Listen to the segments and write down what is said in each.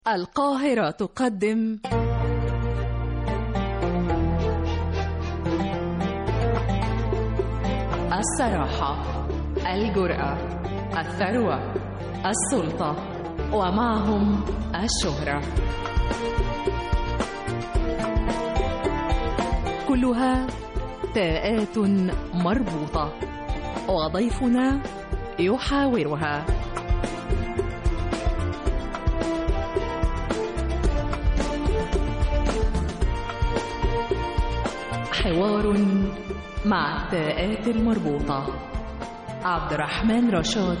القاهرة تقدم الصراحة الجرأة الثروة السلطة ومعهم الشهرة كلها تاءات مربوطة وضيفنا يحاورها حوار مع التاءات المربوطة عبد الرحمن رشاد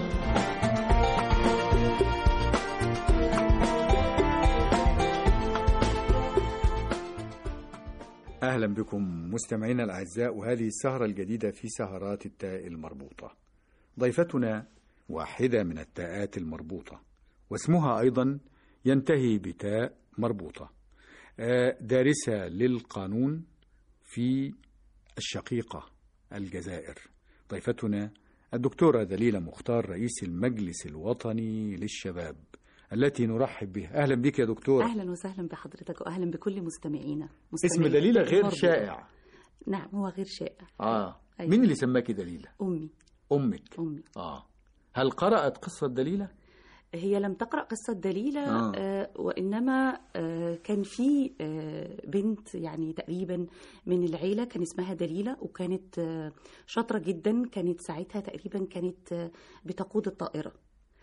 أهلا بكم مستمعينا الأعزاء وهذه السهرة الجديدة في سهرات التاء المربوطة ضيفتنا واحدة من التاءات المربوطة واسمها أيضا ينتهي بتاء مربوطة آه، دارسة للقانون في الشقيقة الجزائر ضيفتنا الدكتورة دليلة مختار رئيس المجلس الوطني للشباب التي نرحب بها أهلا بك يا دكتورة اهلا وسهلا بحضرتك واهلا بكل مستمعينا اسم مستمعين دليلة غير مربوطة. شائع نعم هو غير شائع آه أيوة. مين اللي سماكي دليلة امي أمك امي آه هل قرأت قصة دليلة هي لم تقرا قصه دليله آه. آه. وانما آه كان في آه بنت يعني تقريبا من العيله كان اسمها دليله وكانت آه شاطره جدا كانت ساعتها تقريبا كانت آه بتقود الطائره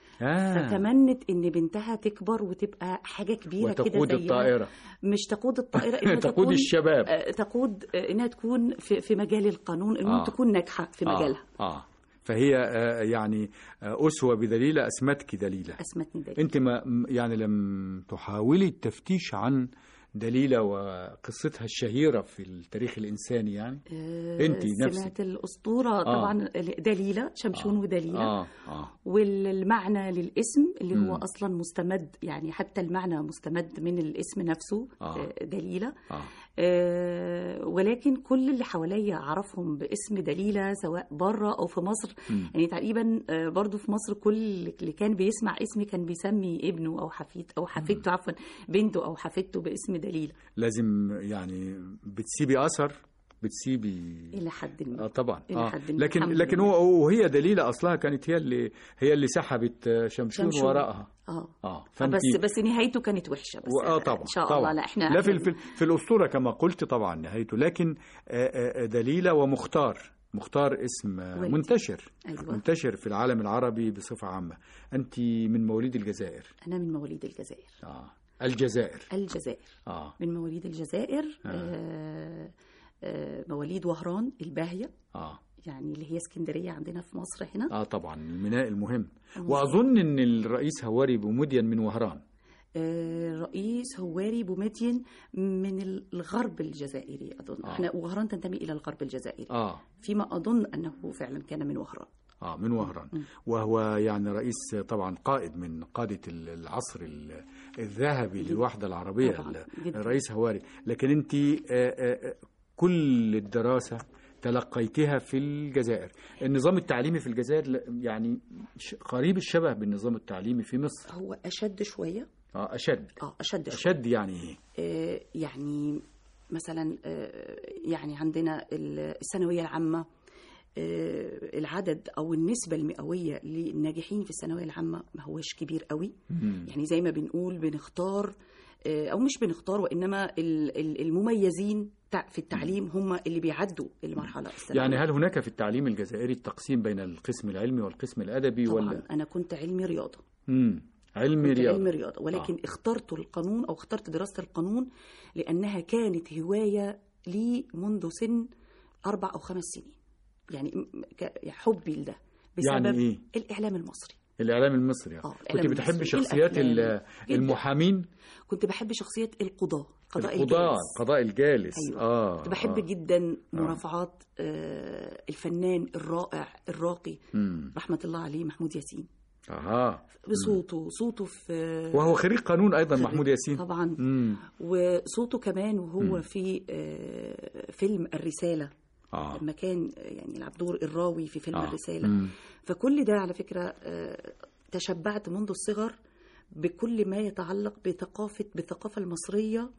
آه فتمنت ان بنتها تكبر وتبقى حاجه كبيره كده وتقود زيها. الطائرة مش تقود الطائره انها تقود تكون الشباب آه، تقود آه، انها تكون في, في مجال القانون المهم آه. تكون ناجحه في مجالها آه. آه. فهي آه يعني آه أسوة بدليلة أسمتك دليلة اسمتني دليل أنت ما م- يعني لم تحاولي التفتيش عن دليلة وقصتها الشهيرة في التاريخ الإنساني يعني آه، أنت نفسك. سمعت الاسطوره طبعا دليله شمشون آه. ودليله آه آه والمعنى للاسم اللي هو مم. اصلا مستمد يعني حتى المعنى مستمد من الاسم نفسه آه. آه، دليله آه آه، ولكن كل اللي حواليا اعرفهم باسم دليله سواء بره او في مصر مم. يعني تقريبا آه، برضو في مصر كل اللي كان بيسمع اسمي كان بيسمي ابنه او حفيد او حفيدته عفوا بنته او حفيدته باسم دليله لازم يعني بتسيبي أثر بتسيبي الى حد ما اه طبعا إلى آه. حد ما. لكن الحمد لكن لله. هو وهي دليلة أصلها كانت هي اللي هي اللي سحبت آه، شمشون, شمشون. وراءها اه اه بس بس نهايته كانت وحشه بس اه طبعا ان شاء طبعا. الله لا احنا لا في إحنا- في, في الاسطوره كما قلت طبعا نهايته لكن آه، آه، دليله ومختار مختار اسم آه، والدي. منتشر ايوه منتشر في العالم العربي بصفه عامه انت من مواليد الجزائر انا من مواليد الجزائر اه الجزائر الجزائر اه من مواليد الجزائر آه. آه مواليد وهران الباهيه اه يعني اللي هي اسكندريه عندنا في مصر هنا اه طبعا الميناء المهم مظبوط. واظن ان الرئيس هواري بومدين من وهران آه، رئيس هواري بومدين من الغرب الجزائري اظن آه. احنا وهران تنتمي الى الغرب الجزائري اه فيما اظن انه فعلا كان من وهران اه من وهران مم. وهو يعني رئيس طبعا قائد من قادة العصر ال- الذهبي للوحدة العربية طبعاً، ال- جداً. الرئيس هواري لكن انت آه، آه، كل الدراسة تلقيتها في الجزائر النظام التعليمي في الجزائر ل- يعني ش- قريب الشبه بالنظام التعليمي في مصر هو اشد شويه اه أشد اه اشد شويه أشد يعني ايه آه، يعني مثلا آه، يعني عندنا ال- الثانويه العامه آه، العدد او النسبه المئويه للناجحين في الثانويه العامه ما هوش كبير قوي مم. يعني زي ما بنقول بنختار آه، او مش بنختار وانما ال- ال- المميزين تع- في التعليم هم اللي بيعدوا المرحله الثانويه يعني هل هناك في التعليم الجزائري التقسيم بين القسم العلمي والقسم الأدبي طبعا ولا انا كنت علمي رياضه مم. علمي كنت رياضة علم رياضة ولكن آه. اخترت القانون أو اخترت دراسة القانون لأنها كانت هواية لي منذ سن أربع أو خمس سنين يعني م- ك- حبي لده بسبب يعني ايه الإعلام المصري الإعلام المصري آه، كنت الإعلام بتحب المصري. شخصيات ال- الأفلام. جداً. المحامين كنت بحب شخصية القضاة قضاء القضاء الجالس. قضاء الجالس أيوة. اه كنت بحب آه. جدا مرافعات آه الفنان الرائع الراقي مم. رحمة الله عليه محمود ياسين اها بصوته صوته في وهو خريج قانون ايضا خريج- محمود ياسين طبعا مم. وصوته كمان وهو مم. في آه، فيلم الرسالة اه لما كان آه، يعني يلعب دور الراوي في فيلم آه. الرسالة مم. فكل ده على فكرة آه، تشبعت منذ الصغر بكل ما يتعلق بثقافه بالثقافه المصريه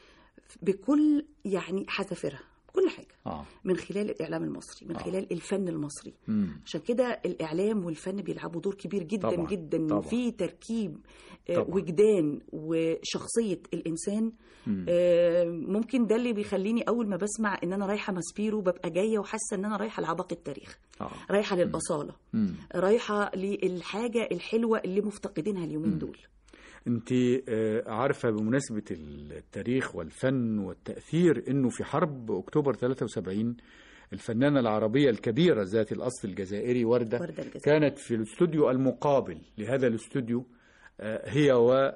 بكل يعني حذافيرها كل حاجه اه من خلال الاعلام المصري من آه. خلال الفن المصري مم. عشان كده الاعلام والفن بيلعبوا دور كبير جدا طبعاً، جدا طبعاً. في تركيب آه، طبعاً. وجدان وشخصيه الانسان مم. آه، ممكن ده اللي بيخليني اول ما بسمع ان انا رايحه ماسبيرو ببقى جايه وحاسه ان انا رايحه لعباق التاريخ اه رايحه للاصاله مم. رايحه للحاجه الحلوه اللي مفتقدينها اليومين دول انت آه، عارفه بمناسبه التاريخ والفن والتاثير انه في حرب اكتوبر 73 الفنانه العربيه الكبيره ذات الاصل الجزائري ورده ورده الجزائر كانت في الاستوديو المقابل لهذا الاستوديو آه، هي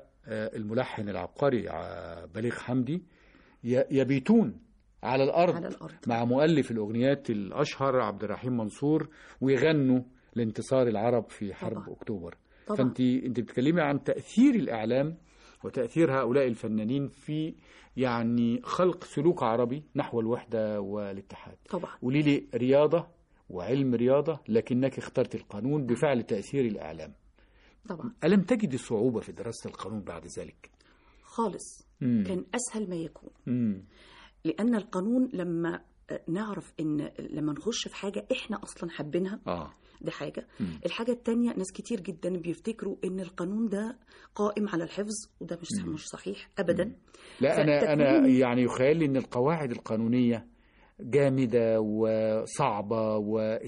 والملحن العبقري ع- بليغ حمدي ي- يبيتون على الارض على الارض مع مؤلف الاغنيات الاشهر عبد الرحيم منصور ويغنوا لانتصار العرب في حرب طبعاً. اكتوبر طبعا فانت انت بتتكلمي عن تاثير الاعلام وتاثير هؤلاء الفنانين في يعني خلق سلوك عربي نحو الوحده والاتحاد طبعا قولي لي رياضه وعلم رياضه لكنك اخترت القانون بفعل تاثير الاعلام طبعا الم تجد صعوبه في دراسه القانون بعد ذلك خالص مم. كان اسهل ما يكون مم. لان القانون لما آه، نعرف ان لما نخش في حاجه احنا اصلا حابينها اه دي حاجه مم. الحاجه التانية ناس كتير جدا بيفتكروا ان القانون ده قائم على الحفظ وده مش مم. مش صحيح ابدا لا انا انا فتكوين- يعني يخيل لي ان القواعد القانونيه جامده وصعبه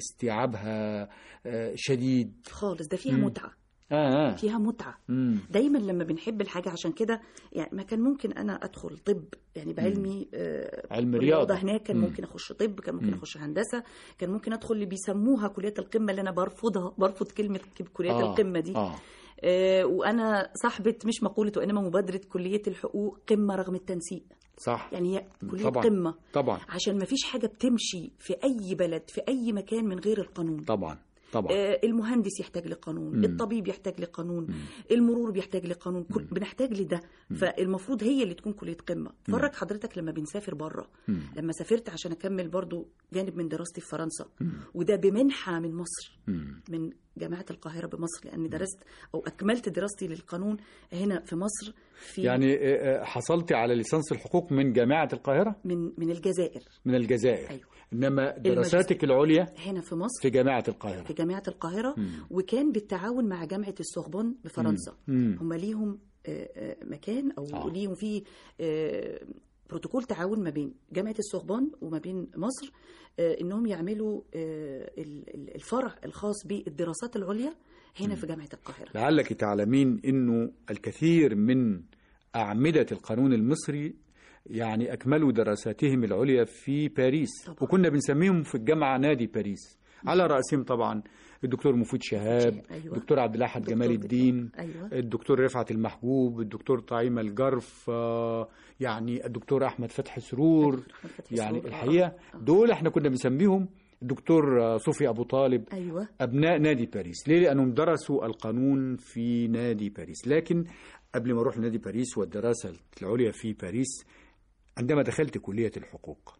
واستيعابها آه، شديد خالص ده فيها مم. متعه اه اه فيها متعه مم. دايما لما بنحب الحاجه عشان كده يعني ما كان ممكن انا ادخل طب يعني بعلمي آه، علم رياضه رياضه هناك كان مم. ممكن اخش طب كان ممكن مم. اخش هندسه كان ممكن ادخل اللي بيسموها كليات القمه اللي انا برفضها برفض كلمه كليات آه، القمه دي اه آه، وانا صاحبه مش مقوله وانما مبادره كليه الحقوق قمه رغم التنسيق صح يعني هي كليه طبعاً. قمه طبعا عشان ما فيش حاجه بتمشي في اي بلد في اي مكان من غير القانون طبعا طبعا آه، المهندس يحتاج لقانون مم. الطبيب يحتاج لقانون مم. المرور بيحتاج لقانون كل مم. بنحتاج لده مم. فالمفروض هي اللي تكون كليه قمه فرج حضرتك لما بنسافر بره مم. لما سافرت عشان اكمل برضو جانب من دراستي في فرنسا مم. وده بمنحه من مصر مم. من جامعه القاهره بمصر لاني درست او اكملت دراستي للقانون هنا في مصر في يعني آه، آه، حصلتي على ليسانس الحقوق من جامعه القاهره من من الجزائر من الجزائر ايوه انما دراساتك العليا هنا في مصر في جامعه القاهره في جامعه القاهره مم. وكان بالتعاون مع جامعه السوربون بفرنسا مم. هم ليهم آه، آه، مكان او آه. ليهم في آه، بروتوكول تعاون ما بين جامعه السوربون وما بين مصر آه، انهم يعملوا آه، ال- ال- الفرع الخاص بالدراسات العليا هنا في جامعه القاهره لعلك تعلمين انه الكثير من اعمده القانون المصري يعني اكملوا دراساتهم العليا في باريس طبعا. وكنا بنسميهم في الجامعه نادي باريس على راسهم طبعا الدكتور مفيد شهاب أيوة. الدكتور عبد الاحد دكتور جمال الدين ايوه الدكتور رفعت المحجوب الدكتور طعيم الجرف آه، يعني الدكتور احمد فتحي سرور أحمد فتحي يعني سرور. الحقيقه آه. دول احنا كنا بنسميهم الدكتور آه، صوفي ابو طالب ايوه أبناء نادي باريس ليه؟ لأنهم درسوا القانون في نادي باريس لكن قبل ما أروح لنادي باريس والدراسة العليا في باريس عندما دخلت كلية الحقوق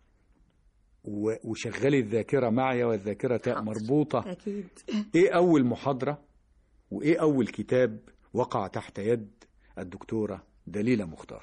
و- وشغلي الذاكرة معي والذاكرة تاء حاضر. مربوطة اكيد إيه أول محاضرة وإيه أول كتاب وقع تحت يد الدكتورة دليلة مختار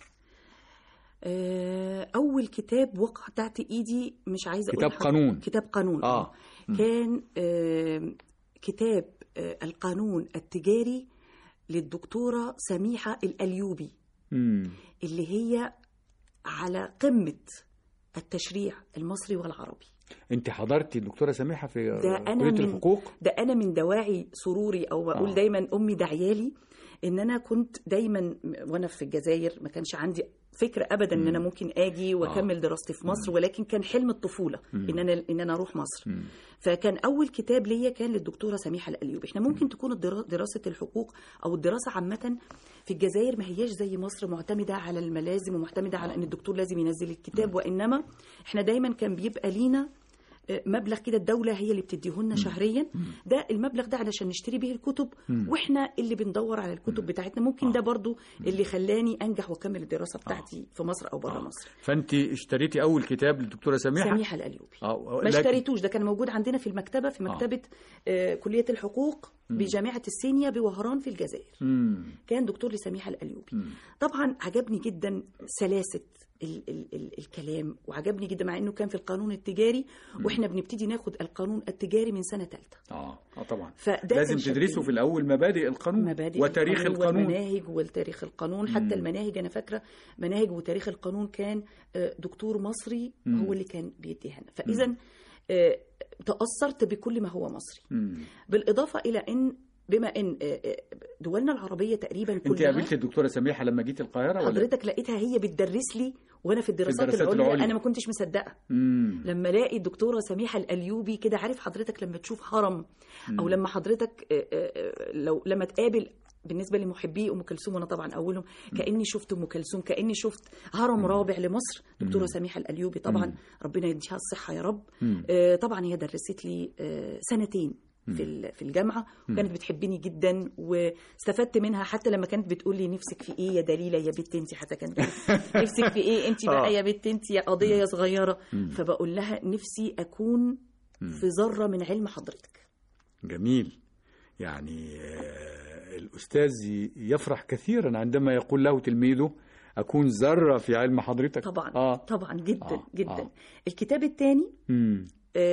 آه، اول كتاب وقع تحت ايدي مش عايزه اقول كتاب حاجة. قانون. كتاب قانون آه. مم. كان آه، كتاب آه، القانون التجاري للدكتوره سميحه الاليوبي مم. اللي هي على قمه التشريع المصري والعربي أنت حضرتي الدكتورة سميحة في ده أنا كلية من- الحقوق ده انا من دواعي سروري او بقول آه. دايما امي دعيالي ان انا كنت دايما وانا في الجزائر ما كانش عندي فكره ابدا ان انا ممكن اجي واكمل دراستي في مصر ولكن كان حلم الطفوله ان انا ان انا اروح مصر مم. فكان اول كتاب ليا كان للدكتوره سميحه الايوبي احنا ممكن تكون الدرا- دراسه الحقوق او الدراسه عامه في الجزائر ما هياش زي مصر معتمده على الملازم ومعتمده على ان الدكتور لازم ينزل الكتاب وانما احنا دايما كان بيبقى لينا آه، مبلغ كده الدوله هي اللي بتديهولنا شهريا ده المبلغ ده علشان نشتري به الكتب واحنا اللي بندور على الكتب بتاعتنا ممكن ده برضو اللي خلاني انجح واكمل الدراسه بتاعتي في مصر او بره مصر فأنت اشتريتي أول كتاب للدكتورة سميحة سميحه الايوبي آه، ما لكن- اشتريتوش ده كان موجود عندنا في المكتبه في مكتبه آه. كليه الحقوق بجامعه السينيا بوهران في الجزائر مم. كان دكتور لسميحه الايوبي مم. طبعا عجبني جدا سلاسه ال ال ال الكلام وعجبني جدا مع انه كان في القانون التجاري واحنا بنبتدي ناخد القانون التجاري من سنه ثالثه اه اه طبعا فده لازم كان شدني. تدرسوا في الاول مبادئ القانون مبادئ وتاريخ القانون والمناهج والتاريخ القانون حتى المناهج انا فاكره مناهج وتاريخ القانون كان آه، دكتور مصري هو اللي كان بيديها لنا فاذا آه، تاثرت بكل ما هو مصري مم. بالاضافه الى ان بما ان آه، آه، دولنا العربيه تقريبا انت كلها قابلت الدكتوره سميحه لما جيت القاهره ولا حضرتك لقيتها هي بتدرس لي وانا في الدراسات, الدراسات العليا, العليا. انا ما كنتش مصدقه مم. لما الاقي الدكتوره سميحه الايوبي كده عارف حضرتك لما تشوف هرم او لما حضرتك آه، آه، آه، لو لما تقابل بالنسبه لمحبي ام كلثوم وانا طبعا اولهم كاني شفت ام كلثوم كاني شفت هرم رابع لمصر دكتوره سميحه الايوبي طبعا ربنا يديها الصحه يا رب آه، طبعا هي درست لي آه، سنتين في ال- في الجامعه وكانت بتحبني جدا واستفدت منها حتى لما كانت بتقول لي نفسك في ايه يا دليله يا بنت انت حتى كانت بتقول نفسك في ايه انت آه. بقى يا بنت انت يا قضيه يا صغيره فبقول لها نفسي اكون في ذره من علم حضرتك جميل يعني آه، الأستاذ يفرح كثيرا عندما يقول له تلميذه أكون ذرة في علم حضرتك طبعا آه. طبعا جدا آه. جدا آه. الكتاب الثاني مم.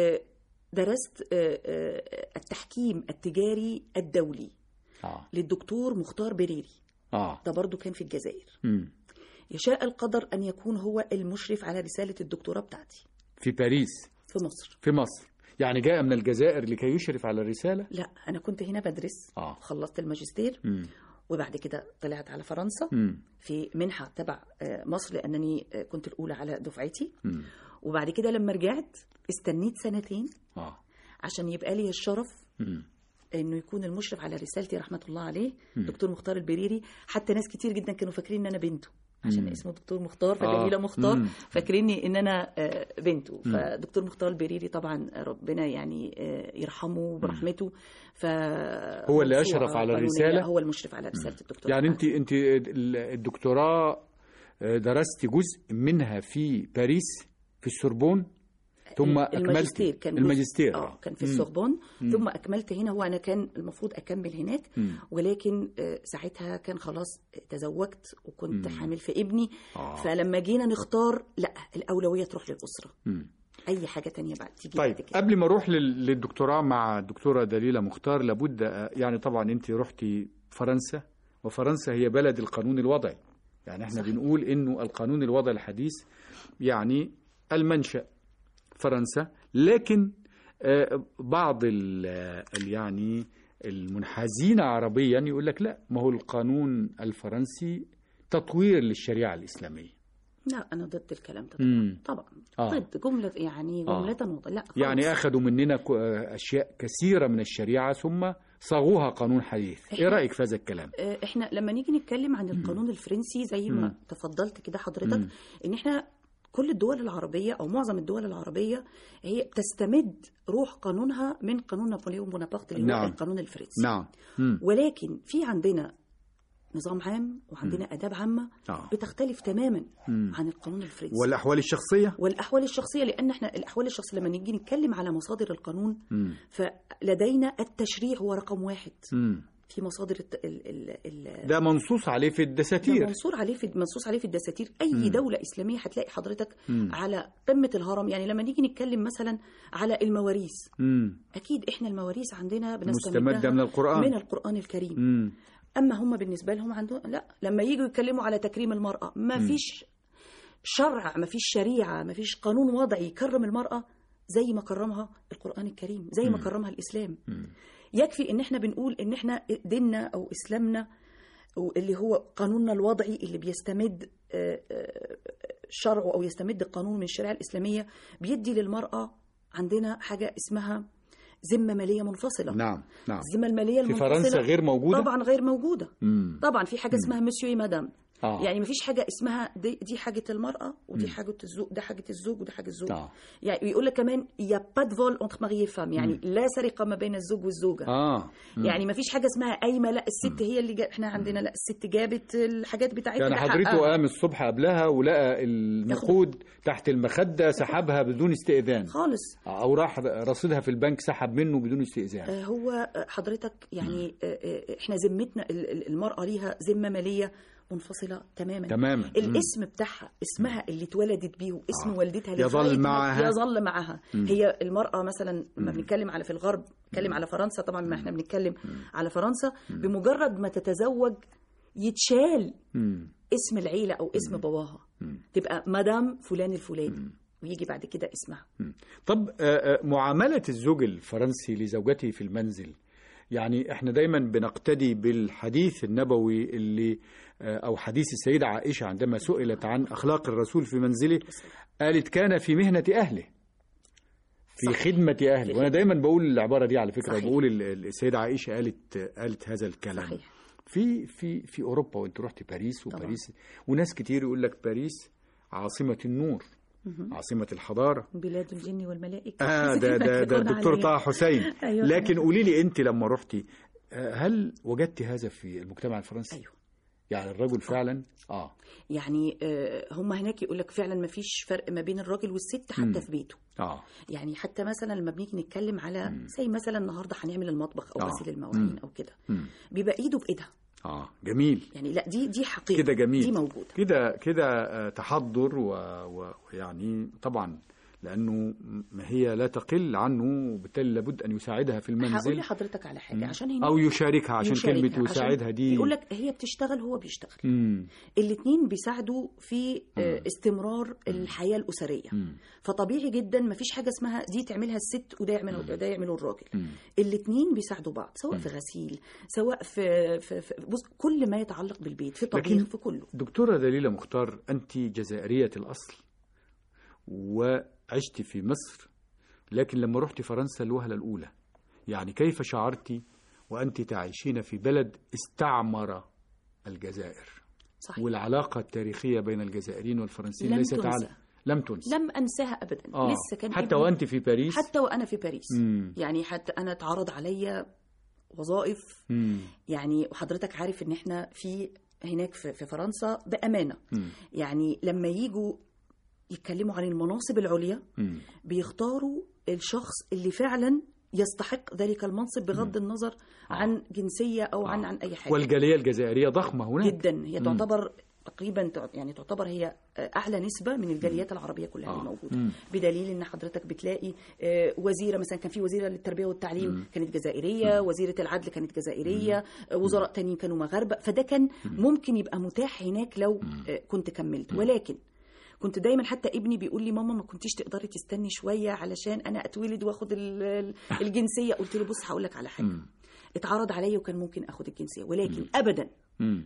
درست آه، آه، التحكيم التجاري الدولي آه. للدكتور مختار بريري آه. ده برضو كان في الجزائر مم. يشاء القدر أن يكون هو المشرف على رسالة الدكتوراه بتاعتي في باريس في مصر في مصر يعني جاء من الجزائر لكي يشرف على الرسالة لا أنا كنت هنا بدرس آه. خلصت الماجستير مم. وبعد كده طلعت على فرنسا مم. في منحة تبع آه، مصر لأنني آه، كنت الأولى على دفعتي مم. وبعد كده لما رجعت استنيت سنتين آه. عشان يبقى لي الشرف مم. انه يكون المشرف على رسالتي رحمه الله عليه دكتور مختار البريري حتى ناس كتير جدا كانوا فاكرين ان انا بنته عشان اسمه دكتور مختار فجميله آه. مختار مم. فاكريني ان انا آه، بنته فدكتور مختار البريري طبعا ربنا يعني آه، يرحمه برحمته ف هو اللي موسوعة أشرف على قانونية. الرسالة؟ هو المشرف على رساله الدكتور يعني أنت أنت ال- الدكتوراه آه، درست جزء منها في باريس في السوربون ثم أكملت الماجستير كان جزء- الماجستير اه كان في السوربون ثم اكملت هنا هو انا كان المفروض اكمل هناك ولكن آه، ساعتها كان خلاص تزوجت وكنت حامل في ابني آه. فلما جينا نختار لا الاولويه تروح للاسره مم. اي حاجه تانية بعد تيجي طيب بعد كده قبل ما اروح لل- للدكتوراه مع الدكتوره دليله مختار لابد آه، يعني طبعا انت رحتي فرنسا وفرنسا هي بلد القانون الوضعي يعني احنا صحيح. بنقول انه القانون الوضعي الحديث يعني المنشأ فرنسا لكن آه، بعض ال- ال- يعني المنحازين عربيا يقول لك لا ما هو القانون الفرنسي تطوير للشريعه الاسلاميه لا انا ضد الكلام ده مم. طبعا آه. ضد جمله يعني آه. جمله وضع لا خالص. يعني اخذوا مننا ك- اشياء كثيره من الشريعه ثم صاغوها قانون حديث ايه إحنا- رايك في هذا الكلام آه، احنا لما نيجي نتكلم عن القانون الفرنسي زي ما تفضلت كده حضرتك ان احنا كل الدول العربية أو معظم الدول العربية هي بتستمد روح قانونها من قانون نابليون بونابرت اللي هو نعم. القانون الفرنسي نعم مم. ولكن في عندنا نظام عام وعندنا آداب عامة آه. بتختلف تماما عن القانون الفرنسي والاحوال الشخصيه والاحوال الشخصيه لان احنا الاحوال الشخصيه لما نيجي نتكلم على مصادر القانون مم. فلدينا التشريع هو رقم واحد مم. في مصادر الت... ال... ال... ال... ده منصوص عليه في ده الدساتير منصور عليه في منصوص عليه في الدساتير اي دوله اسلاميه هتلاقي حضرتك على قمه الهرم يعني لما نيجي نتكلم مثلا على المواريث مم. اكيد احنا المواريث عندنا مستمده بنستمدها من القران من القران الكريم مم. اما هم بالنسبه لهم عندهم لا لما يجوا يتكلموا على تكريم المراه ما فيش شرع ما فيش شريعه ما فيش قانون وضعي يكرم المراه زي ما كرمها القران الكريم زي ما كرمها الاسلام يكفي ان احنا بنقول ان احنا ديننا او اسلامنا اللي هو قانوننا الوضعي اللي بيستمد آه، آه، شرعه او يستمد القانون من الشريعه الاسلاميه بيدي للمراه عندنا حاجه اسمها ذمه ماليه منفصله نعم نعم الذمه الماليه في المنفصله فرنسا غير موجوده طبعا غير موجوده مم. طبعا في حاجه اسمها مسيو مدام آه. يعني مفيش حاجه اسمها دي, دي حاجه المراه ودي مم. حاجه الزوج ده حاجه الزوج وده حاجه الزوج اه يعني يقول لك كمان يا با دو فول اونتر ماري فام يعني لا سرقه ما بين الزوج والزوجه اه مم. يعني ما فيش حاجه اسمها قايمه لا الست هي اللي جا... احنا عندنا لا الست جابت الحاجات بتاعتها يعني اللي حضرته حقها. قام الصبح قبلها ولقى النقود تحت المخدة سحبها بدون استئذان خالص أو راح رصيدها في البنك سحب منه بدون استئذان آه، هو آه، حضرتك يعني آه، آه، احنا ذمتنا ال- ال- المرأة ليها ذمة مالية منفصلة تماما تماما الاسم بتاعها اسمها اللي اتولدت بيه واسم آه. والدتها يظل لغاية ما- معها. يظل معها مم. هي المرأة مثلا لما بنتكلم على في الغرب بنتكلم على فرنسا طبعا ما احنا بنتكلم على فرنسا بمجرد ما تتزوج يتشال مم. اسم العيلة أو اسم باباها مم. تبقى مدام فلان الفلاني ويجي بعد كده اسمها طب آه، آه، معاملة الزوج الفرنسي لزوجته في المنزل يعني احنا دايما بنقتدي بالحديث النبوي اللي آه، او حديث السيدة عائشة عندما سئلت عن اخلاق الرسول في منزله قالت كان في مهنة اهله في صحيح. خدمة اهله وانا دايما بقول العبارة دي على فكرة صحيح. بقول ال- ال- السيدة عائشة قالت قالت هذا الكلام صحيح في في في اوروبا وانت رحت باريس طبعا. وباريس وناس كتير يقول لك باريس عاصمة النور مهم. عاصمة الحضارة بلاد الجن والملائكة اه زي ده ما ده ده يقولون الدكتور عليها. طه حسين أيوة. لكن قولي لي انت لما رحتي آه، هل وجدت هذا في المجتمع الفرنسي؟ أيوه. يعني الرجل فعلا اه يعني آه، هم هناك يقول لك فعلا ما فيش فرق ما بين الراجل والست حتى مم. في بيته اه يعني حتى مثلا لما بنيجي نتكلم على زي مثلا النهارده هنعمل المطبخ او آه. غسيل المواعين مم. او كده مم. بيبقى ايده بايدها اه جميل يعني لا دي دي حقيقه كده جميل دي موجوده كده كده آه، تحضر و- و- ويعني طبعا لانه ما هي لا تقل عنه وبالتالي لابد ان يساعدها في هقول المنزل لحضرتك على حاجه مم. عشان هنا او يشاركها عشان يشاركها، كلمه يساعدها دي يقول لك هي بتشتغل هو بيشتغل مم. الاثنين بيساعدوا في آه، استمرار الحياه الاسريه مم. فطبيعي جدا ما فيش حاجه اسمها دي تعملها الست وده يعمله ده يعمله الراجل مم. الاثنين بيساعدوا بعض سواء في غسيل سواء في, في, في بص كل ما يتعلق بالبيت في طبيخ لكن- في كله دكتورة دليلة مختار أنت جزائرية الأصل وعشت في مصر لكن لما رحت فرنسا الوهلة الأولى يعني كيف شعرت وأنت تعيشين في بلد استعمر الجزائر صحيح والعلاقة التاريخية بين الجزائريين والفرنسيين لم ليست تنسى. على لم تنسى لم انساها ابدا آه. لسه كان حتى ابني- وأنت في باريس حتى وانا في باريس مم. يعني حتى انا اتعرض عليا وظائف مم. يعني وحضرتك عارف ان احنا في هناك في, في فرنسا بامانه مم. يعني لما يجوا يتكلموا عن المناصب العليا مم. بيختاروا الشخص اللي فعلا يستحق ذلك المنصب بغض النظر عن جنسيه او عن آه. عن اي حاجه والجالية الجزائرية ضخمة هناك جدا هي مم. تعتبر تقريبا تع- يعني تعتبر هي اعلى نسبه من الجاليات العربيه كلها آه. اللي موجوده مم. بدليل ان حضرتك بتلاقي آه، وزيره مثلا كان في وزيره للتربيه والتعليم كانت جزائريه وزيره العدل كانت جزائريه آه، وزراء تانيين كانوا مغاربه فده كان ممكن يبقى متاح هناك لو آه، كنت كملت ولكن كنت دايما حتى ابني بيقول لي ماما ما كنتيش تقدري تستني شويه علشان انا اتولد واخد ال- ال- الجنسيه قلت له بص هقول لك على حاجه مم. اتعرض عليا وكان ممكن اخد الجنسيه ولكن ابدا مم.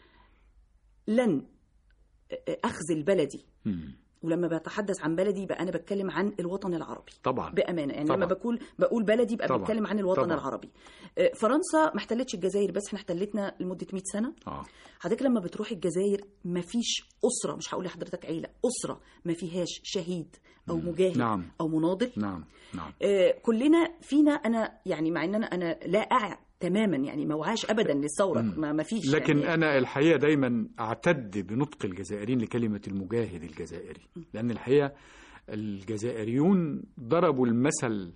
لن اخذل بلدي مم. ولما بتحدث عن بلدي يبقى انا بتكلم عن الوطن العربي طبعا بامانه يعني طبعا. لما بقول بقول بلدي يبقى طبعا. بتكلم عن الوطن طبعا. العربي آه، فرنسا ما احتلتش الجزائر بس احنا احتلتنا لمده 100 سنه آه. حضرتك لما بتروح الجزائر ما فيش اسره مش هقول لحضرتك عيله اسره ما فيهاش شهيد او مجاهد نعم. او مناضل نعم نعم آه، كلنا فينا انا يعني مع ان انا انا لا اعي تماما يعني ما وعاش ابدا للثوره ما ما فيش لكن يعني أنا الحقيقة دايما أعتد بنطق الجزائريين لكلمة المجاهد الجزائري لأن الحقيقة الجزائريون ضربوا المثل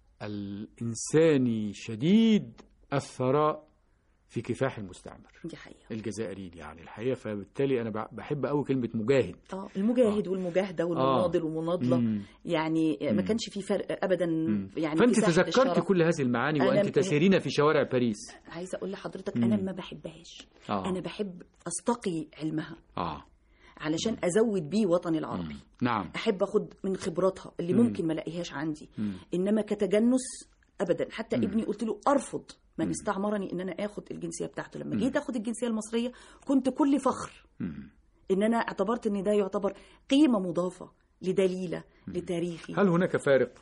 الإنساني شديد الثراء في كفاح المستعمر دي حقيقه الجزائريين يعني الحقيقة فبالتالي أنا بحب أوي كلمة مجاهد اه المجاهد والمجاهده والمناضل والمناضله مم. يعني ما كانش في فرق ابدا يعني فأنت في ساحة تذكرت الشرف. كل هذه المعاني أنا- وأنت تسيرين في شوارع باريس عايزه اقول لحضرتك انا ما بحبهاش آه. انا بحب استقي علمها آه علشان ازود بيه وطني العربي نعم احب اخد من خبراتها اللي ممكن ما الاقيهاش عندي انما كتجنس ابدا حتى ابني قلت له ارفض من استعمرني ان انا اخد الجنسيه بتاعته لما جيت اخد الجنسيه المصريه كنت كل فخر ان انا اعتبرت ان ده يعتبر قيمه مضافه لدليله لتاريخي هل هناك فارق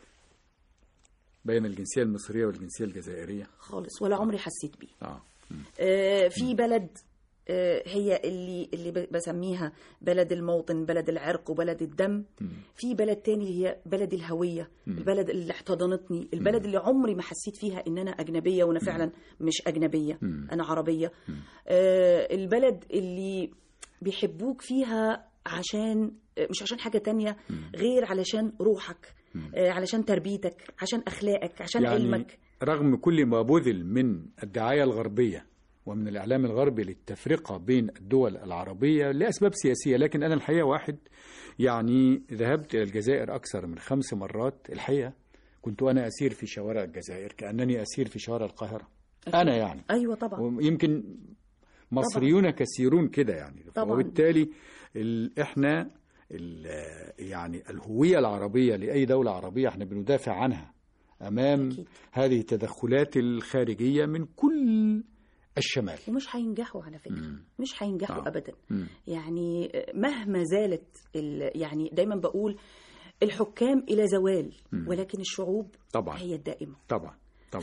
بين الجنسية المصرية والجنسية الجزائرية؟ خالص ولا عمري حسيت بيه آه. آه، في بلد آه، هي اللي اللي ب- بسميها بلد الموطن بلد العرق وبلد الدم في بلد تاني هي بلد الهوية البلد اللي احتضنتني البلد اللي عمري ما حسيت فيها ان انا اجنبية وانا فعلا مش اجنبية انا عربية آه، البلد اللي بيحبوك فيها عشان آه، مش عشان حاجة تانية غير علشان روحك آه، علشان تربيتك عشان اخلاقك عشان يعني علمك رغم كل ما بذل من الدعاية الغربية ومن الإعلام الغربي للتفرقة بين الدول العربية لأسباب سياسية لكن أنا الحقيقة واحد يعني ذهبت إلى الجزائر أكثر من خمس مرات الحقيقة كنت أنا أسير في شوارع الجزائر كأنني أسير في شوارع القاهرة أنا يعني ايوه طبعا ويمكن مصريون كثيرون كده يعني طبعاً. وبالتالي ال- احنا ال- يعني الهوية العربية لأي دولة عربية احنا بندافع عنها أمام أكيد. هذه التدخلات الخارجية من كل الشمال ومش هينجحوا على فكره مم. مش هينجحوا آه. ابدا مم. يعني مهما زالت ال- يعني دايما بقول الحكام الى زوال ولكن الشعوب طبعا هي الدائمه طبعا طبعا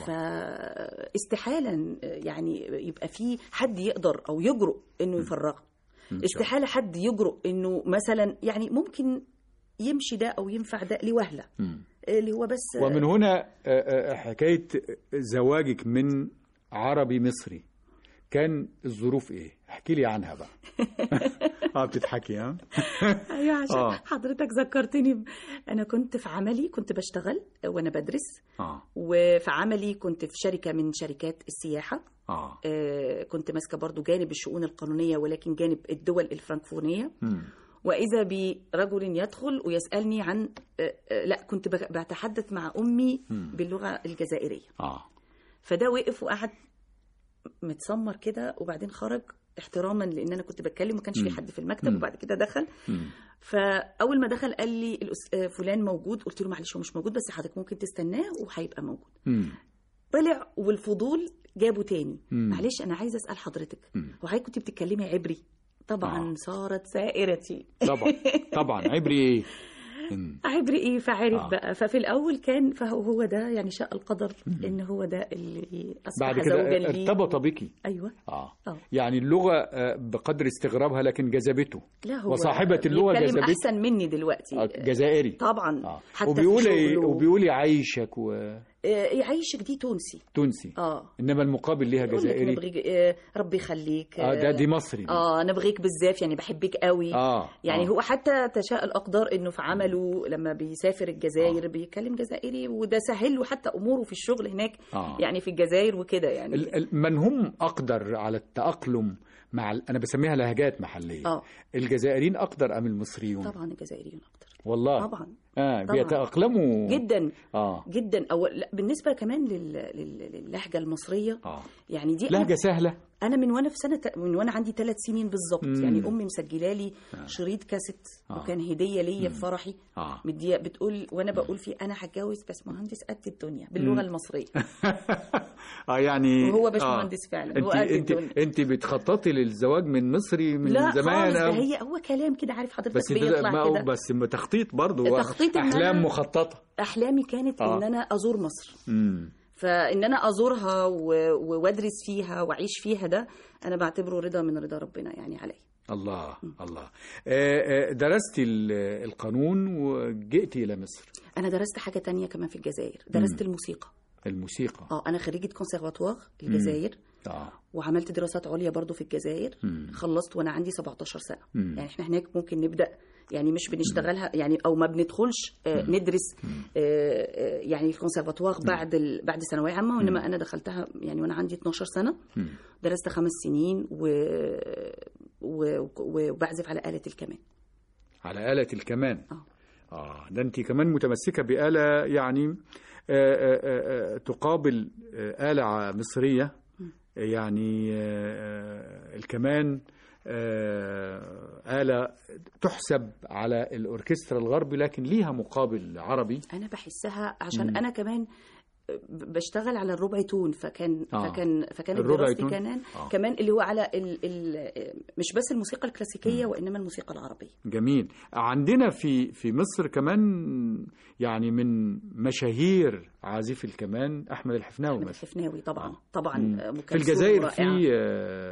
فاستحالا يعني يبقى في حد يقدر او يجرؤ انه يفرغها استحاله حد يجرؤ انه مثلا يعني ممكن يمشي ده او ينفع ده لوهله مم. اللي هو بس ومن هنا آه، آه، حكاية زواجك من عربي مصري كان الظروف ايه؟ احكي لي عنها بقى. اه بتضحكي ها؟ ايوه عشان آه. حضرتك ذكرتني ب... انا كنت في عملي كنت بشتغل وانا بدرس اه وفي عملي كنت في شركه من شركات السياحه اه آه، كنت ماسكه برضو جانب الشؤون القانونيه ولكن جانب الدول الفرنكفونيه مم. واذا برجل يدخل ويسالني عن آه، آه، لا كنت بك- بتحدث مع امي باللغه الجزائريه اه فده وقف وقعد متسمر كده وبعدين خرج احتراما لان انا كنت بتكلم ما كانش في حد في المكتب وبعد كده دخل مم. فاول ما دخل قال لي الأس- آه، فلان موجود قلت له معلش هو مش موجود بس حضرتك ممكن تستناه وهيبقى موجود مم. طلع والفضول جابه تاني مم. معلش انا عايزه اسال حضرتك مم. هو حضرتك كنت بتتكلمي عبري طبعا آه. صارت سائرتي طبعا طبعا عبري ايه؟ مم. عبري ايه فعرف آه. بقى ففي الاول كان فهو هو ده يعني شاء القدر ان هو ده اللي اصبح بعد زوجا كده لي ارتبط بك ايوه اه اه يعني اللغة آه، بقدر استغرابها لكن جذبته لا هو وصاحبة اللغة بيتكلم جذبته احسن مني دلوقتي آه، جزائري طبعا اه حتى وبيقول في إيه- شغله. وبيقول يعيشك وتونسي آه، يعيشك دي تونسي اه انما المقابل ليها يقول لك جزائري نبغيك آه، ربي يخليك اه ده دي مصري دي. اه نبغيك بالزاف يعني بحبك قوي اه يعني آه. هو حتى تشاء الاقدار انه في عمله لما بيسافر الجزائر آه. بيتكلم جزائري وده سهل له حتى اموره في الشغل هناك آه. يعني في الجزائر وكده يعني ال- ال- من هم اقدر على التاقلم مع ال- انا بسميها لهجات محليه اه الجزائريين اقدر ام المصريون طبعا الجزائريون اكتر والله طبعا اه طبعاً. بيتاقلموا جدا اه جدا او لا بالنسبه كمان لل... لل... للهجه المصريه اه يعني دي لهجه أنا... سهله انا من وانا في سنه من وانا عندي ثلاث سنين بالظبط مم. يعني امي مسجله لي شريط كاسيت آه. وكان هديه ليا في فرحي اه مديه بتقول وانا بقول فيه انا هتجوز بس مهندس قد الدنيا باللغه المصريه اه يعني وهو باش آه. مهندس فعلا انت هو قد انت الدنيا انت بتخططي للزواج من مصري من لا زمان خالص ده أوي. هي هو كلام كده عارف حضرتك بس ده بيطلع ما هو كده بس تخطيط برضه تخطيط إن احلام أنا- مخططه احلامي كانت آه. ان انا ازور مصر امم فان انا ازورها و- و- وادرس فيها واعيش فيها ده انا بعتبره رضا من رضا ربنا يعني علي الله الله آه، آه، درست ال- القانون وجئت الى مصر انا درست حاجه تانية كمان في الجزائر درست الموسيقى الموسيقى اه انا خريجه كونسرفاتوار الجزائر اه وعملت دراسات عليا برضو في الجزائر مم. خلصت وانا عندي 17 سنه مم. يعني احنا هناك ممكن نبدا يعني مش بنشتغلها يعني او ما بندخلش آه ندرس آه آه يعني الكونسرفاتوار بعد ال... بعد ثانويه عامه وانما انا دخلتها يعني وانا عندي 12 سنه مم. درست خمس سنين و... و... وبعزف على آلة الكمان على آلة الكمان اه اه ده انت كمان متمسكة بآلة يعني آه، آه، آه، تقابل آه، آلة ع- مصرية يعني آه، آه، الكمان آه، آلة تحسب على الأوركسترا الغربي لكن ليها مقابل عربي انا بحسها عشان انا كمان ب- بشتغل على الربع تون فكان آه. فكان فكان الربع دراستي تون؟ كمان آه. كمان اللي هو على ال ال مش بس الموسيقى الكلاسيكيه وانما الموسيقى العربيه جميل عندنا في في مصر كمان يعني من مشاهير عازف الكمان أحمد الحفناوي احمد مثلا الحفناوي طبعا آه. طبعا مم. آه، أم في كلثوم الجزائر رائعة. في آه،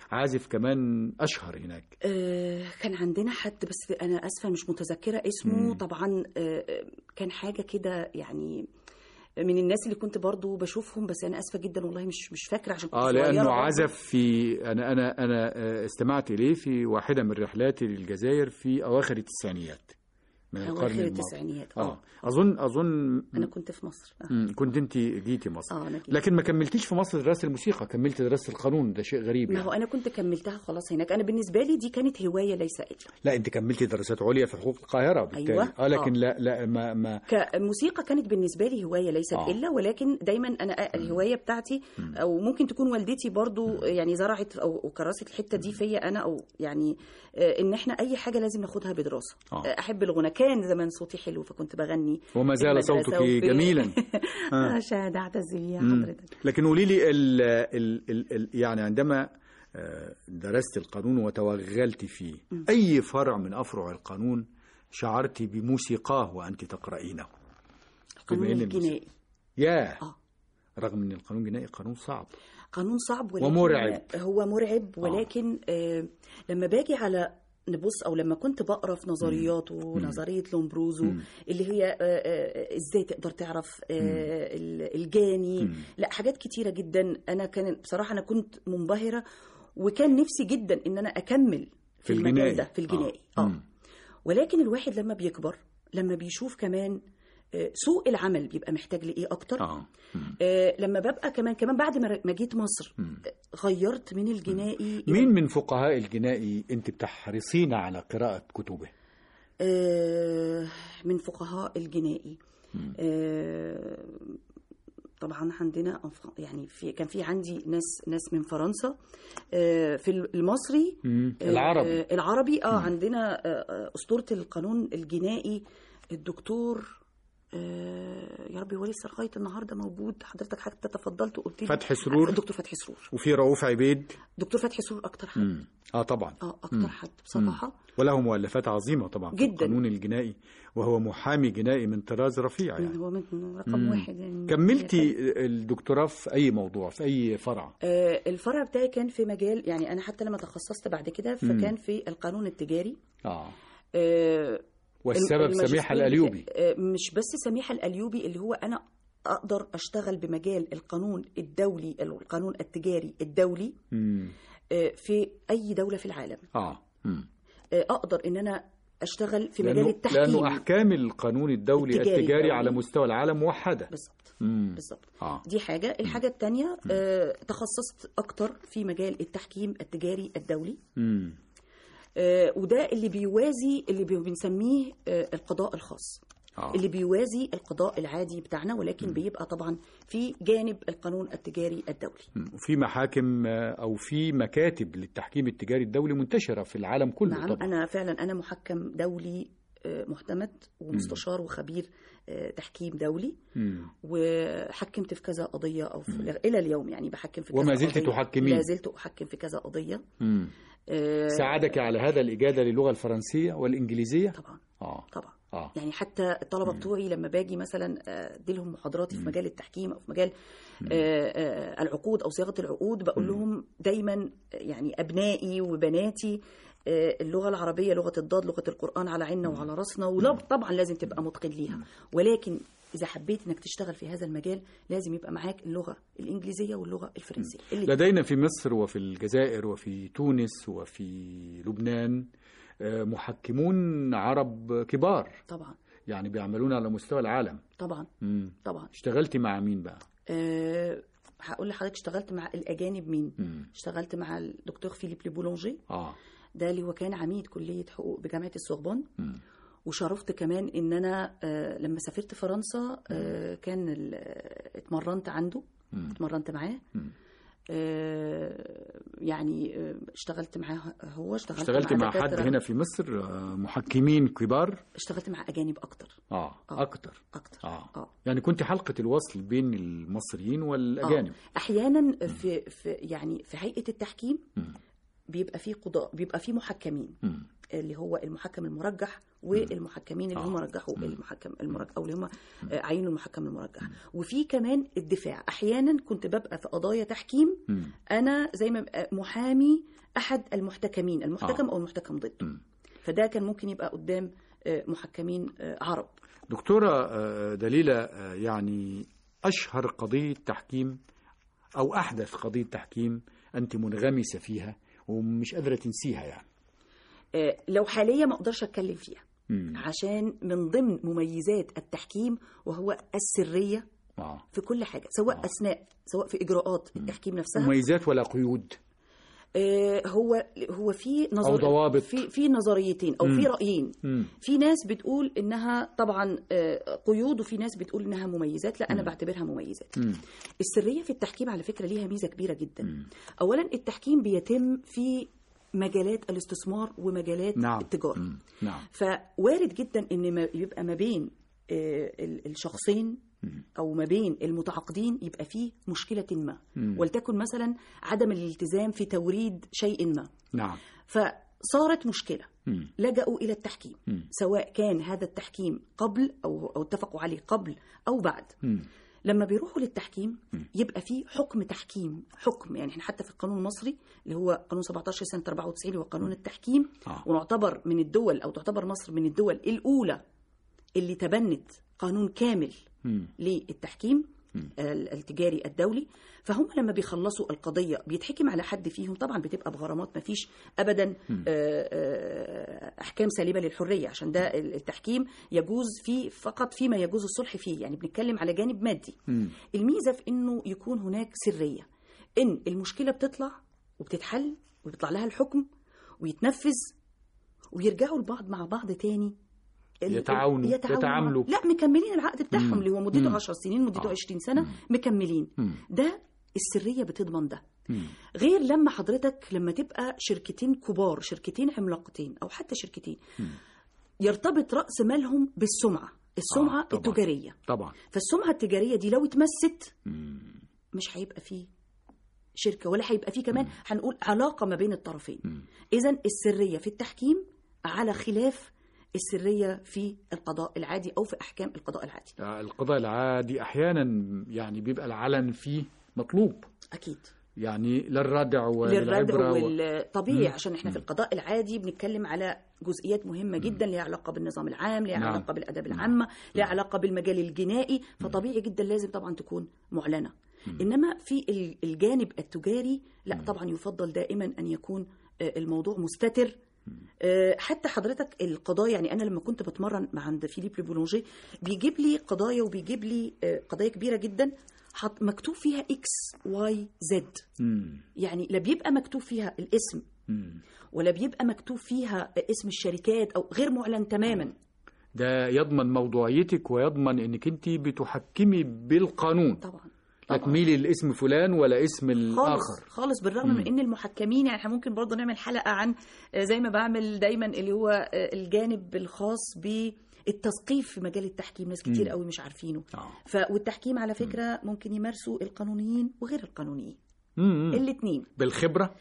عازف كمان اشهر هناك آه، كان عندنا حد بس انا اسفه مش متذكره اسمه مم. طبعا آه، آه، كان حاجه كده يعني من الناس اللي كنت برضو بشوفهم بس انا اسفه جدا والله مش مش فاكره عشان كنت اه صغيرة لانه برضو. عزف في انا انا انا آه، استمعت اليه في واحده من رحلاتي للجزائر في اواخر التسعينيات من القرن اواخر الماضي التسعينيات اه اه اظن اظن انا كنت في مصر آه. مم، كنت انت جيتي مصر اه انا جيت. لكن ما كملتيش في مصر دراسه الموسيقى كملت دراسه القانون ده شيء غريب ما يعني. هو انا كنت كملتها خلاص هناك انا بالنسبه لي دي كانت هوايه ليس الا لا انت كملتي دراسات عليا في حقوق القاهره بالتالي أيوة. اه لكن آه. لا لا ما ما كموسيقى كانت بالنسبه لي هوايه ليست آه. الا ولكن دايما انا الهوايه بتاعتي او ممكن تكون والدتي برضو يعني زرعت او أو كرست الحته دي فيا انا او يعني آه، ان احنا اي حاجه لازم ناخدها بدراسه آه. آه، احب الغنى كان زمان صوتي حلو فكنت بغني وما في زال المدرسة صوتك وفي- جميلا آه. آه. شهاده اعتز بيها مم. حضرتك لكن قولي لي ال ال ال ال يعني عندما آه، درست القانون وتوغلت فيه أي فرع من أفرع القانون شعرت بموسيقاه وأنت تقرأينه القانون بما إن الجنائي ياه آه. رغم أن القانون الجنائي قانون صعب قانون صعب ولكن ومرعب. هو مرعب ولكن آه لما باجي على نبص او لما كنت بقرا في نظرياته ونظريه لومبروزو مم. اللي هي آه، آه، ازاي تقدر تعرف آه، ال- الجاني مم. لا حاجات كتيره جدا انا كان بصراحه انا كنت منبهره وكان نفسي جدا ان انا اكمل في, في المجال الجنائي. ده في الجنائي آه. اه, مم. ولكن الواحد لما بيكبر لما بيشوف كمان آه، سوق العمل بيبقى محتاج لايه اكتر آه. مم. آه، لما ببقى كمان كمان بعد ما ما جيت مصر مم. آه، غيرت من الجنائي إلى- مين من فقهاء الجنائي أنت بتحرصين على قراءة كتبه؟ آه، من فقهاء الجنائي آه، طبعا عندنا أف- يعني في كان في عندي ناس ناس من فرنسا آه، في المصري مم. آه، العربي آه، العربي اه عندنا آه، آه، اسطوره القانون الجنائي الدكتور آه، يا ربي هو لسه لغايه النهارده موجود حضرتك حتى تفضلت وقلت لي فتحي سرور الدكتور فتحي سرور وفي رؤوف عبيد دكتور فتحي سرور اكتر حد مم. اه طبعا اه اكتر حد بصراحه وله مؤلفات عظيمة طبعا في جداً. القانون الجنائي وهو محامي جنائي من طراز رفيع يعني يعني هو من رقم مم. واحد يعني كملتي الدكتوراه في أي موضوع في أي فرع آه، الفرع بتاعي كان في مجال يعني انا حتى لما تخصصت بعد كده فكان في القانون التجاري آه آه، والسبب الماجستير سميحة بتاعي- الأليوبي آه، مش بس سميحة الأليوبي اللي هو أنا أقدر أشتغل بمجال القانون الدولي القانون التجاري الدولي مم. آه، في أي دولة في العالم آه مم. آه، أقدر إن أنا أشتغل في مجال لأنه, التحكيم لأنه أحكام القانون الدولي التجاري التجاري, الدولي. على مستوى العالم موحدة بالظبط مم. بالظبط آه دي حاجة الحاجة التانية آه، تخصصت أكتر في مجال التحكيم التجاري الدولي مم. آه، وده اللي بيوازي اللي بي- بنسميه آه، القضاء الخاص آه. اللي بيوازي القضاء العادي بتاعنا ولكن بيبقى طبعا في جانب القانون التجاري الدولي مم. وفي محاكم آه، أو في مكاتب للتحكيم التجاري الدولي منتشرة في العالم كله نعم طبعا انا فعلا انا محكم دولي آه، معتمد ومستشار وخبير آه، تحكيم دولي مم. وحكمت في كذا قضيه او في الى اليوم يعني بحكم في كذا وما زلت قضية. تحكمين. لا زلت احكم في كذا قضيه مم. آه، ساعدك على هذا الإجادة للغة الفرنسية والإنجليزية طبعا آه طبعا آه يعني حتى الطلبه بتوعي لما باجي مثلا آه، ادي لهم محاضراتي في مجال التحكيم او في مجال آه، آه، العقود او صياغه العقود بقول لهم دايما يعني ابنائي وبناتي آه، اللغه العربيه لغه الضاد لغه القران على عيننا وعلى راسنا وطبعا لازم تبقى متقن ليها ولكن اذا حبيت انك تشتغل في هذا المجال لازم يبقى معاك اللغه الانجليزيه واللغه الفرنسيه اللي لدينا في مصر وفي الجزائر وفي تونس وفي لبنان آه، محكمون عرب كبار طبعا يعني بيعملون على مستوى العالم طبعا مم. طبعا اشتغلتي مع مين بقى أه هقول لحضرتك اشتغلت مع الاجانب مين مم. اشتغلت مع الدكتور فيليب ليبولونجي اه ده اللي هو كان عميد كليه حقوق بجامعه السوربون مم. وشرفت كمان ان انا آه، لما سافرت فرنسا آه، كان ال- آه، اتمرنت عنده مم. اتمرنت معاه مم. آه، يعني آه، اشتغلت معاه هو اشتغلت, اشتغلت مع حد دكاترة. هنا في مصر آه، محكمين كبار اشتغلت مع اجانب اكتر اه آه. اكتر اكتر اه اه يعني كنت حلقة الوصل بين المصريين والاجانب آه. احيانا في في يعني في هيئه التحكيم مم. بيبقى فيه قضاء بيبقى فيه محكمين مم. اللي هو المحكم المرجح والمحكمين اللي هم آه. رجحوا المحكم المرجح او اللي هم آه، عينوا المحكم المرجح وفي كمان الدفاع احيانا كنت ببقى في قضايا تحكيم مم. انا زي ما ببقى محامي احد المحتكمين المحتكم آه. او المحتكم ضده مم. فده كان ممكن يبقى قدام آه، محكمين آه، عرب دكتورة آه، دليلة آه، يعني أشهر قضية تحكيم أو أحدث قضية تحكيم أنت منغمسة فيها ومش قادرة تنسيها يعني آه، لو حاليا ما اقدرش اتكلم فيها مم. عشان من ضمن مميزات التحكيم وهو السريه آه. في كل حاجه سواء آه. اثناء سواء في اجراءات التحكيم نفسها مميزات ولا قيود آه، هو هو في نظر أو ضوابط. في في نظريتين او مم. في رايين مم. في ناس بتقول انها طبعا آه، قيود وفي ناس بتقول انها مميزات لا انا مم. بعتبرها مميزات مم. السريه في التحكيم على فكره ليها ميزه كبيره جدا مم. اولا التحكيم بيتم في مجالات الاستثمار ومجالات نعم التجاره مم. نعم فوارد جدا ان ما يبقى ما بين آه، ال- الشخصين مم. او ما بين المتعاقدين يبقى فيه مشكله ما مم. ولتكن مثلا عدم الالتزام في توريد شيء ما نعم فصارت مشكله مم. لجأوا الى التحكيم مم. سواء كان هذا التحكيم قبل او او اتفقوا عليه قبل او بعد مم. لما بيروحوا للتحكيم مم. يبقى في حكم تحكيم حكم يعني احنا حتى في القانون المصري اللي هو قانون 17 سنه 94 هو قانون التحكيم آه. ونعتبر من الدول او تعتبر مصر من الدول الاولى اللي تبنت قانون كامل مم. للتحكيم مم. ال- التجاري الدولي فهم لما بيخلصوا القضيه بيتحكم على حد فيهم طبعا بتبقى بغرامات ما فيش ابدا مم. آه، آه، احكام سالبه للحريه عشان ده التحكيم يجوز فيه فقط فيما يجوز الصلح فيه يعني بنتكلم على جانب مادي مم. الميزه في انه يكون هناك سريه ان المشكله بتطلع وبتتحل وبيطلع لها الحكم ويتنفذ ويرجعوا البعض مع بعض تاني ال- يتعاونوا، يتعاملوا. لا مكملين العقد بتاعهم مم. اللي هو مدته مم. 10 سنين مدته آه. 20 سنه مم. مكملين مم. ده السريه بتضمن ده مم. غير لما حضرتك لما تبقى شركتين كبار شركتين عملاقتين او حتى شركتين مم. يرتبط راس مالهم بالسمعه السمعه آه، طبعاً. التجاريه طبعا فالسمعه التجاريه دي لو اتمست مم. مش هيبقى فيه شركه ولا هيبقى فيه كمان هنقول علاقه ما بين الطرفين مم. اذا السريه في التحكيم على خلاف السريه في القضاء العادي او في احكام القضاء العادي القضاء العادي احيانا يعني بيبقى العلن فيه مطلوب اكيد يعني للردع للردع وللعبره و... والطبيعي مم. عشان احنا في مم. القضاء العادي بنتكلم على جزئيات مهمه جدا ليها علاقه بالنظام العام ليها نعم. علاقه بالاداب نعم. العامه ليها علاقه بالمجال الجنائي فطبيعي جدا لازم طبعا تكون معلنه انما في ال- الجانب التجاري لا طبعا يفضل دائما ان يكون آه، الموضوع مستتر آه، حتى حضرتك القضايا يعني انا لما كنت بتمرن مع عند فيليب لي بولونجي بيجيب لي قضايا وبيجيب لي آه، قضايا كبيره جدا حط مكتوب فيها اكس واي زد مم. يعني لا بيبقى مكتوب فيها الاسم مم. ولا بيبقى مكتوب فيها اسم الشركات او غير معلن تماما ده يضمن موضوعيتك ويضمن انك انت بتحكمي بالقانون طبعا لا تميلي الاسم فلان ولا اسم خالص الاخر خالص بالرغم من ان المحكمين يعني احنا ممكن برضه نعمل حلقه عن آه، زي ما بعمل دايما اللي هو آه، الجانب الخاص بالتثقيف في مجال التحكيم ناس كتير مم. قوي مش عارفينه آه. ف والتحكيم على فكره ممكن يمارسوا القانونيين وغير القانونيين مم. الاثنين بالخبره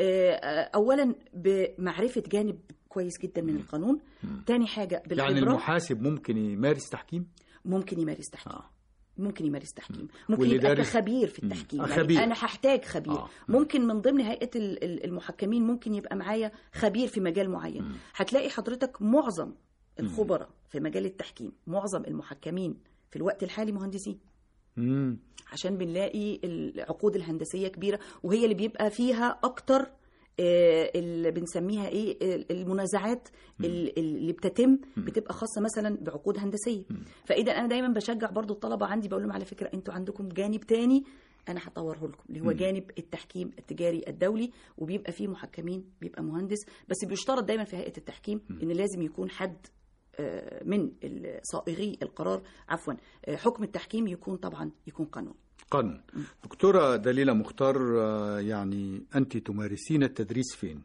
اولا بمعرفه جانب كويس جدا من القانون تاني حاجه بالخبره يعني المحاسب ممكن يمارس تحكيم ممكن يمارس تحكيم آه. ممكن يمارس تحكيم ممكن واللي يبقى دارس- كخبير في مم. التحكيم آه، يعني خبير. انا هحتاج خبير آه. ممكن من ضمن هيئه ال- ال- المحكمين ممكن يبقى معايا خبير في مجال معين هتلاقي حضرتك معظم الخبراء في مجال التحكيم معظم المحكمين في الوقت الحالي مهندسين مم. عشان بنلاقي العقود الهندسيه كبيره وهي اللي بيبقى فيها اكتر آه، اللي بنسميها ايه ال- المنازعات ال- اللي بتتم بتبقى خاصه مثلا بعقود هندسيه فاذا انا دايما بشجع برضو الطلبه عندي بقول لهم على فكره انتوا عندكم جانب تاني انا هطوره لكم اللي هو جانب التحكيم التجاري الدولي وبيبقى فيه محكمين بيبقى مهندس بس بيشترط دايما في هيئه التحكيم ان لازم يكون حد آه، من ال- صائغي القرار عفوا آه، حكم التحكيم يكون طبعا يكون قانون قانون دكتورة دليلة مختار آه، يعني أنت تمارسين التدريس فين؟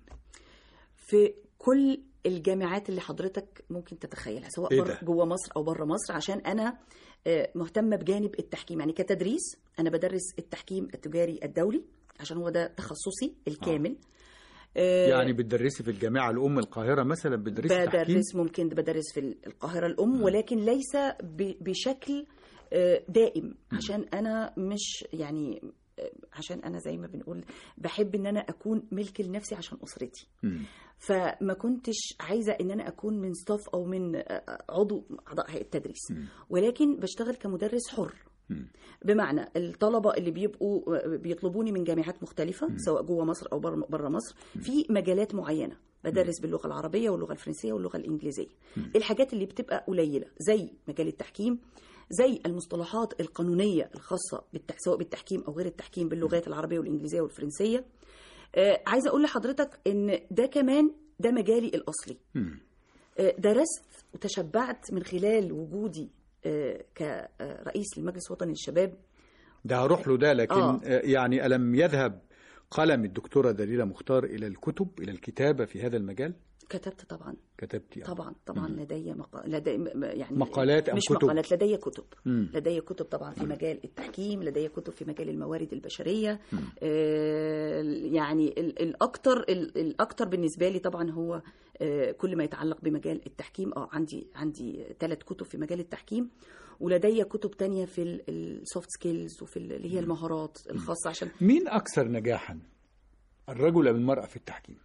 في كل الجامعات اللي حضرتك ممكن تتخيلها سواء إيه بر ده؟ جوه مصر او بره مصر عشان انا آه، مهتمه بجانب التحكيم يعني كتدريس انا بدرس التحكيم التجاري الدولي عشان هو ده تخصصي الكامل آه، يعني بتدرسي في الجامعة الأم القاهرة مثلا بتدرسي تحكيم بدرس ممكن بدرس في القاهرة الأم ولكن ليس ب- بشكل آه، دائم عشان أنا مش يعني آه، عشان أنا زي ما بنقول بحب إن أنا أكون ملك لنفسي عشان أسرتي مم. فما كنتش عايزة إن أنا أكون من ستاف أو من آه، عضو أعضاء هيئة التدريس ولكن بشتغل كمدرس حر مم. بمعنى الطلبه اللي بيبقوا بيطلبوني من جامعات مختلفه سواء جوه مصر او بره مصر في مجالات معينه بدرس باللغه العربيه واللغه الفرنسيه واللغه الانجليزيه الحاجات اللي بتبقى قليله زي مجال التحكيم زي المصطلحات القانونيه الخاصه بالتح... سواء بالتحكيم او غير التحكيم باللغات العربيه والانجليزيه والفرنسيه آه عايزه اقول لحضرتك ان ده كمان ده مجالي الاصلي مم. آه، درست وتشبعت من خلال وجودي آه، كرئيس للمجلس الوطني للشباب ده هروح له ده لكن آه. آه. يعني ألم يذهب قلم الدكتورة دليلة مختار إلى الكتب إلى الكتابة في هذا المجال كتبت طبعا كتبت يعني. طبعا طبعا لدي مق... لدي م- م- يعني مقالات أم مش كتب؟ مقالات لدي كتب مم. لدي كتب طبعا في مجال التحكيم لدي كتب في مجال الموارد البشريه آه يعني ال- الاكتر ال- الاكتر بالنسبه لي طبعا هو آه كل ما يتعلق بمجال التحكيم اه عندي عندي ثلاث كتب في مجال التحكيم ولدي كتب تانية في السوفت سكيلز وفي ال- اللي هي المهارات الخاصه عشان مين أكثر نجاحا الرجل أم المرأة في التحكيم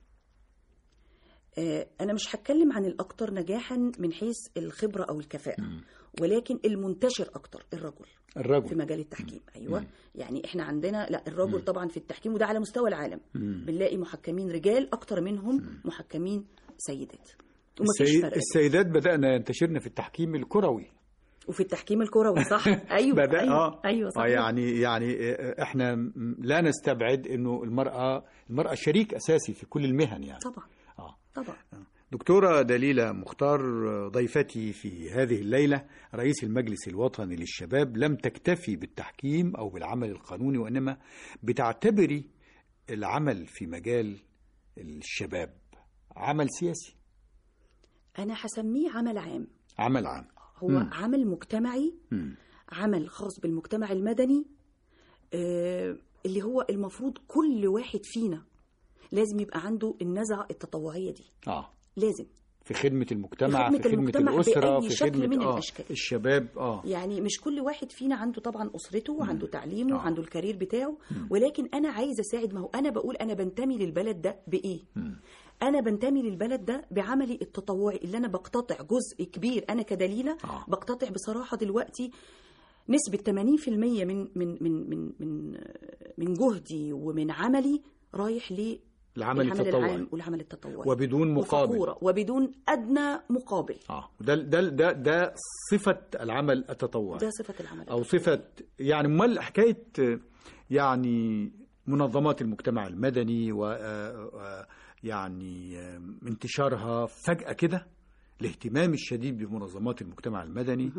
آه، أنا مش هتكلم عن الأكثر نجاحا من حيث الخبرة أو الكفاءة ولكن المنتشر أكتر الرجل في الرجل مجال التحكيم أيوة يعني إحنا عندنا لا الرجل طبعا في التحكيم وده على مستوى العالم بنلاقي محكمين رجال أكتر منهم محكمين سيدات ومفيش السيد فرق السيدات بدأنا ينتشرن في التحكيم الكروي وفي التحكيم الكروي صح أيوة بدأ أيوة, آه. أيوة صح آه يعني يعني آه، احنا م- لا نستبعد انه المرأة المرأة شريك اساسي في كل المهن يعني طبعا آه. طبعا دكتورة دليلة مختار ضيفتي في هذه الليلة رئيس المجلس الوطني للشباب لم تكتفي بالتحكيم أو بالعمل القانوني وإنما بتعتبري العمل في مجال الشباب عمل سياسي أنا هسميه عمل عام عمل عام هو مم. عمل مجتمعي مم. عمل خاص بالمجتمع المدني آه، اللي هو المفروض كل واحد فينا لازم يبقى عنده النزعة التطوعية دي آه لازم في خدمة المجتمع في في خدمة خدمة, المجتمع الأسرة بأي في شكل خدمة من آه الأشكال. الشباب آه يعني مش كل واحد فينا عنده طبعا أسرته وعنده تعليمه آه. وعنده الكارير بتاعه ولكن أنا عايزة أساعد ما هو أنا بقول أنا بنتمي للبلد ده بإيه أنا بنتمي للبلد ده بعملي التطوعي اللي أنا بقتطع جزء كبير أنا كدليلة آه. بقتطع بصراحة دلوقتي نسبة 80% من من من من من من جهدي ومن عملي رايح للعمل العمل التطوعي العام والعمل التطوعي وبدون مقابل وفخورة وبدون أدنى مقابل آه ده ده ده ده صفة العمل التطوعي ده صفة العمل او صفه يعني امال حكايه آه، يعني منظمات المجتمع المدني و آه، آه، يعني آه، انتشارها فجاه كده الاهتمام الشديد بمنظمات المجتمع المدني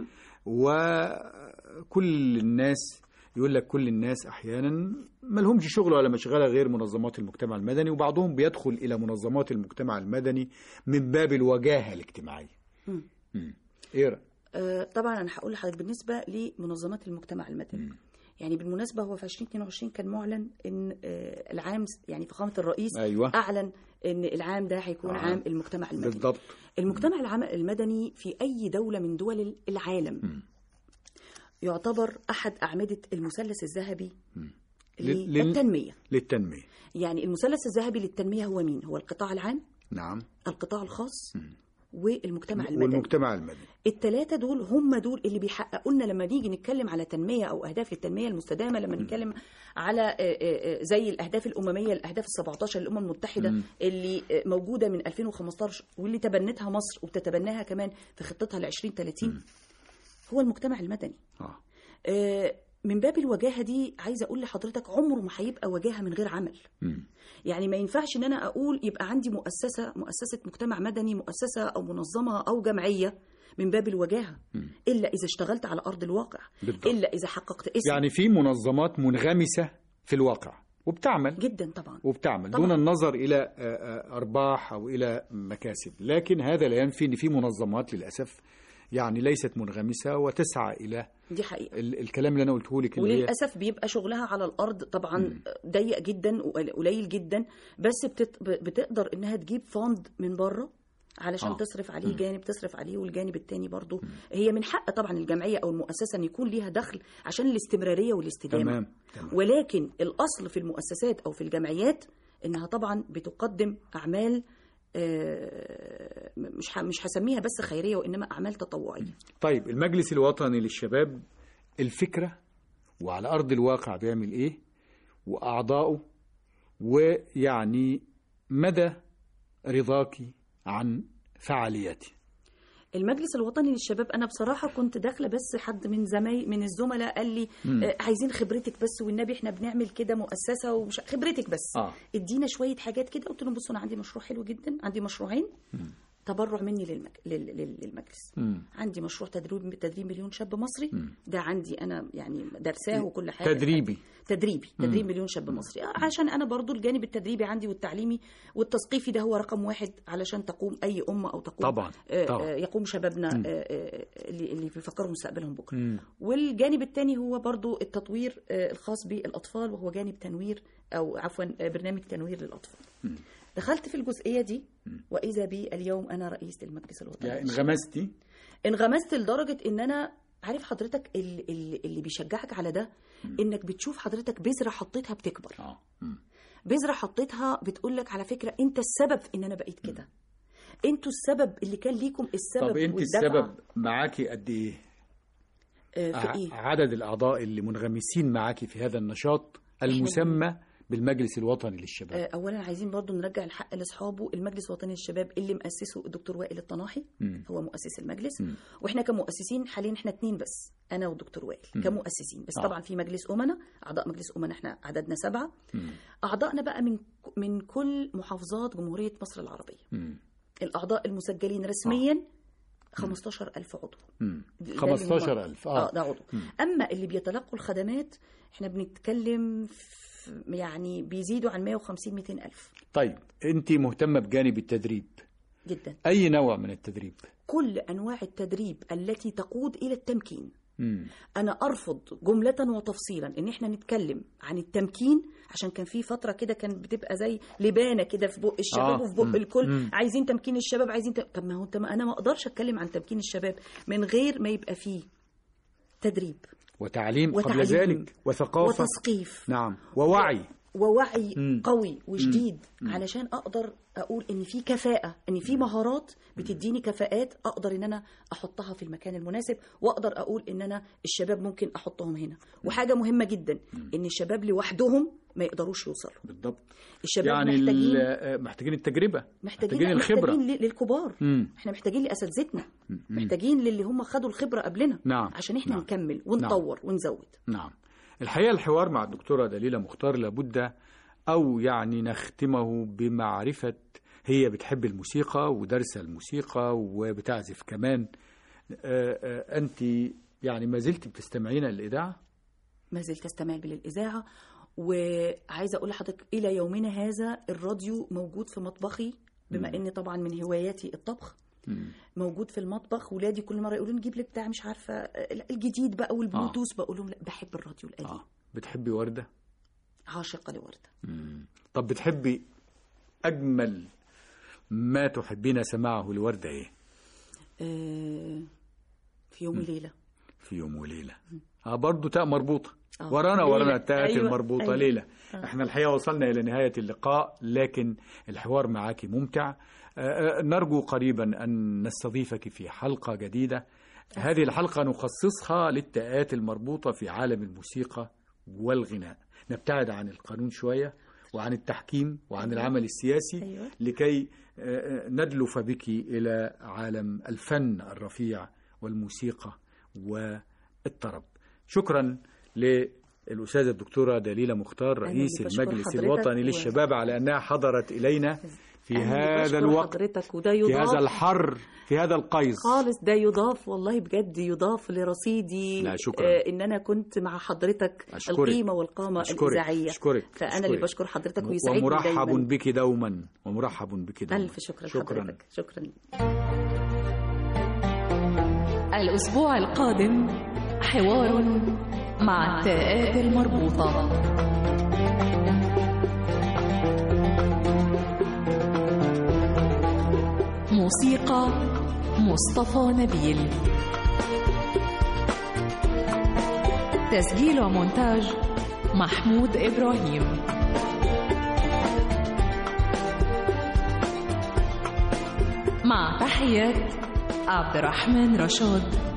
وكل الناس يقول لك كل الناس احيانا ما لهمش شغل ولا مشغله غير منظمات المجتمع المدني وبعضهم بيدخل الى منظمات المجتمع المدني من باب الوجاهه الاجتماعيه. مم. مم. ايه رأيك؟ آه، طبعا انا هقول لحضرتك بالنسبه لمنظمات المجتمع المدني يعني بالمناسبه هو في 2022 كان معلن ان آه، العام يعني فخامه الرئيس أيوة. اعلن ان العام ده هيكون آه. عام المجتمع المدني بالضبط المجتمع العام المدني في اي دوله من دول العالم يعتبر احد اعمده المثلث الذهبي لل- لل- للتنميه للتنميه يعني المثلث الذهبي للتنميه هو مين هو القطاع العام نعم القطاع الخاص والمجتمع المدني والمجتمع المدني التلاتة دول هم دول اللي بيحققوا لنا لما نيجي نتكلم على تنمية أو أهداف للتنمية المستدامة لما نتكلم على آه، آه، آه، زي الأهداف الأممية الأهداف ال 17 للأمم المتحدة اللي آه، موجودة من 2015 واللي تبنتها مصر وبتتبناها كمان في خطتها ل 2030 هو المجتمع المدني اه آه، من باب الوجاهة دي عايزة أقول لحضرتك عمره ما هيبقى وجاهة من غير عمل مم. يعني ما ينفعش ان انا اقول يبقى عندي مؤسسه مؤسسه مجتمع مدني مؤسسه او منظمه او جمعيه من باب الوجاهه الا اذا اشتغلت على ارض الواقع بالضبط. الا اذا حققت اسم يعني في منظمات منغمسه في الواقع وبتعمل جدا طبعا وبتعمل طبعاً. دون النظر الى آه، آه، ارباح او الى مكاسب لكن هذا لا ينفي ان في منظمات للاسف يعني ليست منغمسة وتسعى إلى دي حقيقه ال- الكلام اللي أنا قلته لك اللي هي وللاسف بيبقى شغلها على الارض طبعا ضيق جدا وقليل جدا بس بتت... بتقدر انها تجيب فند من بره علشان آه. آه. تصرف عليه جانب تصرف عليه والجانب التاني برضو هي من حق طبعا الجمعيه او المؤسسه ان يكون ليها دخل عشان الاستمراريه والاستدامه تمام تمام ولكن الاصل في المؤسسات او في الجمعيات انها طبعا بتقدم اعمال آه، مش ه- مش هسميها بس خيريه وانما اعمال تطوعيه طيب المجلس الوطني للشباب الفكرة وعلى أرض الواقع بيعمل إيه وأعضائه ويعني مدى رضاك عن فعالياته المجلس الوطني للشباب انا بصراحه كنت داخله بس حد من زماي من الزملاء قال لي آه عايزين خبرتك بس والنبي احنا بنعمل كده مؤسسه ومش خبرتك بس آه. ادينا شويه حاجات كده قلت لهم بصوا انا عندي مشروع حلو جدا عندي مشروعين تبرع مني للمك... لل... لل- للمجلس مم. عندي مشروع تدريب تدريب مليون شاب مصري ده عندي انا يعني درساه وكل حاجه تدريبي تدريبي تدريب مليون شاب مصري آه، عشان انا برضو الجانب التدريبي عندي والتعليمي والتثقيفي ده هو رقم واحد علشان تقوم اي امه او تقوم طبعاً، آه، طبعاً. آه، يقوم شبابنا آه، آه، اللي اللي بيفكروا مستقبلهم بكره مم. والجانب الثاني هو برضو التطوير آه، الخاص بالاطفال وهو جانب تنوير او عفوا آه، برنامج تنوير للاطفال دخلت في الجزئيه دي واذا بي اليوم انا رئيس المجلس الوطني يعني انغمستي انغمست لدرجه ان انا عارف حضرتك اللي, اللي اللي بيشجعك على ده انك بتشوف حضرتك بذره حطيتها بتكبر اه مم. بذره حطيتها بتقول لك على فكره انت السبب في ان انا بقيت كده انتوا السبب اللي كان ليكم السبب طب انت والدفعة، السبب معاكي قد ايه آه، في ع- ايه عدد الاعضاء اللي منغمسين معاكي في هذا النشاط المسمى بالمجلس الوطني للشباب آه، اولا عايزين برضو نرجع الحق لاصحابه المجلس الوطني للشباب اللي مؤسسه الدكتور وائل الطناحي مم. هو مؤسس المجلس مم. واحنا كمؤسسين حاليا احنا اتنين بس انا والدكتور وائل كمؤسسين بس آه. طبعا في مجلس امنا اعضاء مجلس امنا احنا عددنا سبعه مم. اعضائنا بقى من من كل محافظات جمهوريه مصر العربيه مم. الاعضاء المسجلين رسميا 15000 عضو مم. ده اللي هم- 15000 اه اه ده عضو اما اللي بيتلقوا الخدمات احنا بنتكلم في يعني بيزيدوا عن 150 200 الف طيب انت مهتمه بجانب التدريب جدا اي نوع من التدريب كل انواع التدريب التي تقود الى التمكين مم. انا ارفض جمله وتفصيلا ان احنا نتكلم عن التمكين عشان كان في فتره كده كان بتبقى زي لبانه كده في بق الشباب آه. وفي بق مم. الكل مم. عايزين تمكين الشباب عايزين ت... طب ما هو انت ما انا ما اقدرش اتكلم عن تمكين الشباب من غير ما يبقى فيه تدريب وتعليم قبل وتعليم ذلك وثقافه وتثقيف نعم ووعي ووعي مم. قوي وشديد علشان اقدر اقول ان في كفاءه ان في مهارات بتديني كفاءات اقدر ان انا احطها في المكان المناسب واقدر اقول ان انا الشباب ممكن احطهم هنا وحاجه مهمه جدا ان الشباب لوحدهم ما يقدروش يوصلوا بالضبط الشباب يعني ال- محتاجين آه، محتاجين التجربه محتاجين محتاجين الخبره محتاجين ل- للكبار مم. احنا محتاجين لاساتذتنا محتاجين للي هم خدوا الخبره قبلنا نعم. عشان احنا نعم. نكمل ونطور ونزود نعم الحقيقة الحوار مع الدكتورة دليلة مختار لابد أو يعني نختمه بمعرفة هي بتحب الموسيقى ودارسة الموسيقى وبتعزف كمان آه، آه، أنت يعني ما زلت بتستمعين للإذاعة؟ ما زلت استمع للاذاعه وعايزه اقول لحضرتك الى يومنا هذا الراديو موجود في مطبخي بما ان طبعا من هواياتي الطبخ موجود في المطبخ ولادي كل مره يقولوا نجيب لك بتاع مش عارفه الجديد بقى والبلوتوث بقول لهم لا بحب الراديو القديم آه. بتحبي وردة؟ عاشقه لورده مم. طب بتحبي أجمل ما تحبين سماعه لوردة إيه؟ آه في يوم وليله في يوم وليلة اه برضه تاء مربوطة آه. ورانا ليلة. ورانا التاءات أيوة، المربوطة أيوة. ليلة احنا الحقيقة وصلنا إلى نهاية اللقاء لكن الحوار معك ممتع آه، آه، نرجو قريبا أن نستضيفك في حلقة جديدة هذه الحلقة نخصصها للتاءات المربوطة في عالم الموسيقى والغناء نبتعد عن القانون شوية وعن التحكيم وعن العمل السياسي أيوة. لكي آه، آه، ندلف بك إلى عالم الفن الرفيع والموسيقى والطرب شكرا للأستاذة الدكتورة دليلة مختار أنا رئيس اللي بشكر المجلس حضرتك الوطني و- للشباب على أنها حضرت إلينا في أنا اللي هذا بشكر الوقت حضرتك وده في يضاف هذا الحر في هذا القيظ خالص ده يضاف والله بجد يضاف لرصيدي لا، شكراً. آه ان انا كنت مع حضرتك أشكرك. القيمه والقامه أشكرك. الاذاعيه أشكرك. فانا أشكرك. اللي بشكر حضرتك ويسعدني ومرحب دايما بك دوما ومرحب بك دوما الف شكر شكرا لحضرتك شكرا الأسبوع القادم حوار مع التاءات المربوطة موسيقى مصطفى نبيل تسجيل ومونتاج محمود إبراهيم مع تحيات عبد الرحمن رشاد